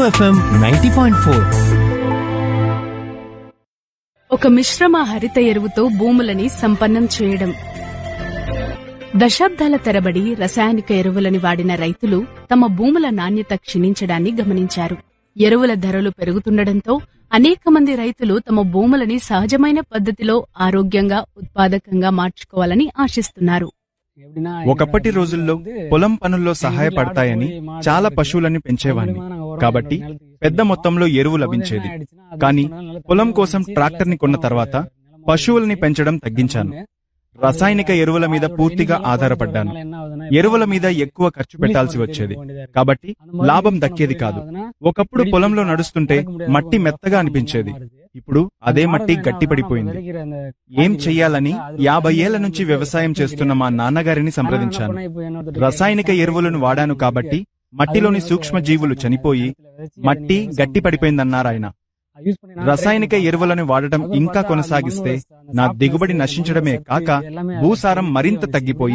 FM ninety point four ఒక మిశ్రమ హరిత ఎరువుతో భూములని సంపన్నం చేయడం దశాబ్దాల తరబడి రసాయనిక ఎరువులని వాడిన రైతులు తమ భూముల నాణ్యత క్షీణించడాన్ని గమనించారు ఎరువుల ధరలు పెరుగుతుండటంతో అనేక మంది రైతులు తమ భూములని సహజమైన పద్ధతిలో ఆరోగ్యంగా ఉత్పాదకంగా మార్చుకోవాలని ఆశిస్తున్నారు ఒకప్పటి రోజుల్లో పొలం పనుల్లో సహాయపడతాయని చాలా పశువులని పెంచేవాణ్ణి కాబట్టి పెద్ద మొత్తంలో ఎరువు లభించేది కానీ పొలం కోసం ట్రాక్టర్ని కొన్న తర్వాత పశువులని పెంచడం తగ్గించాను రసాయనిక ఎరువుల మీద పూర్తిగా ఆధారపడ్డాను ఎరువుల మీద ఎక్కువ ఖర్చు పెట్టాల్సి వచ్చేది కాబట్టి లాభం దక్కేది కాదు ఒకప్పుడు పొలంలో నడుస్తుంటే మట్టి మెత్తగా అనిపించేది ఇప్పుడు అదే మట్టి గట్టిపడిపోయింది ఏం చెయ్యాలని యాభై ఏళ్ల నుంచి వ్యవసాయం చేస్తున్న మా నాన్నగారిని సంప్రదించాను రసాయనిక ఎరువులను వాడాను కాబట్టి మట్టిలోని సూక్ష్మ జీవులు చనిపోయి మట్టి గట్టి పడిపోయిందన్నారాయన రసాయనిక ఎరువులను వాడటం ఇంకా కొనసాగిస్తే నా దిగుబడి నశించడమే కాక భూసారం మరింత తగ్గిపోయి